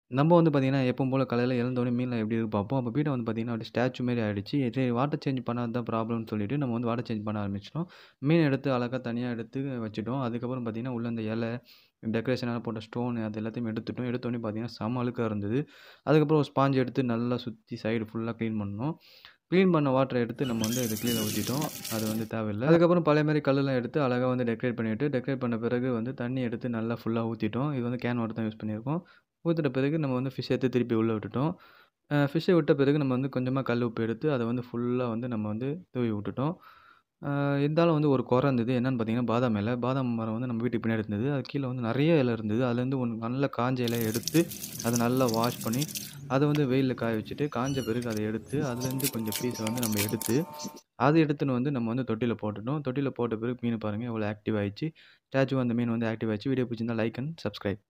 நம்ம வந்து பார்த்தீங்கன்னா, எப்பவும் போல காலையில எழுந்தோனே மீன்லாம் எப்படி இருக்கு பார்ப்போம். அப்ப மீன வந்து பார்த்தீங்கன்னா, அப்படியே ஸ்டாச்சு மாரி ஆயிடுச்சு. சரி வாட்டர் சேஞ்ச் பண்ணாதது தான் ப்ராப்ளம்னு சொல்லிட்டு நம்ம வந்து வாட்டர் சேஞ்ச் பண்ண ஆரம்பிச்சுட்டோம். மீன எடுத்து அழகா தனியா எடுத்து வச்சுட்டோம். அதுக்கப்புறம் பார்த்தீங்கன்னா, உள்ள இந்த இலை, டெக்கரேஷனான போட்ட ஸ்டோனு அது எல்லாத்தையுமே எடுத்துட்டோம். எடுத்தோனே பார்த்தீங்கன்னா, செம அழுக்கா இருந்தது. அதுக்கப்புறம் ஒரு ஸ்பாஞ்ச் எடுத்து நல்லா சுத்தி சைடு ஃபுல்லா கிளீன் பண்ணோம். கிளீன் பண்ண வாட்டர எடுத்து நம்ம வந்து இது கீழ ஊத்திட்டோம். அது வந்து தேவையில்ல. அதுக்கப்புறம் பழைய மாரி கல்லெல்லாம் எடுத்து அழகா வந்து டெக்கரேட் பண்ணிட்டு, டெக்கரேட் பண்ண பிறகு வந்து தண்ணி எடுத்து நல்லா ஃபுல்லா ஊத்திட்டோம். இது வந்து கேன் வாட்டர் தான் யூஸ் பண்ணியிருக்கோம். ஊத்திட்ட பிறகு நம்ம வந்து ஃபிஷ் எடுத்து திருப்பி உள்ள விட்டுட்டோம். அ ஃபிஷ்ஷ விட்ட பிறகு நம்ம வந்து கொஞ்சமா கல் உப்பு எடுத்து அத வந்து ஃபுல்லா வந்து நம்ம வந்து தூவி விட்டுட்டோம். அ இருந்தாலும் வந்து ஒரு குறை இருந்தது. என்னன்னு பார்த்தீங்கன்னா, பாதாம் இல. பாதாம் மரம் வந்து நம்ம வீட்டுக்கு பின்னாடி இருந்தது. அது கீழ வந்து நெறைய இல இருந்தது. அதுலேருந்து ஒண்ணு நல்ல காஞ்ச இலைய எடுத்து, அத நல்லா வாஷ் பண்ணி, அத வந்து வெயில்ல காய வச்சுட்டு, காஞ்ச பிறகு அத எடுத்து, அதுலேருந்து கொஞ்சம் பீஸ வந்து நம்ம எடுத்து, அத எடுத்துன்னு வந்து நம்ம வந்து தொட்டியில போட்டுட்டோம். தொட்டியில போட்ட பிறகு மீன் பாருங்க எவ்வளோ ஆக்டிவ் ஆயிடுச்சு. ஸ்டாச்சுவா அந்த மீன் வந்து ஆக்டிவ் ஆயிடுச்சு. வீடியோ பிடிச்சிருந்தா லைக் அண்ட் சப்ஸ்கிரைப்.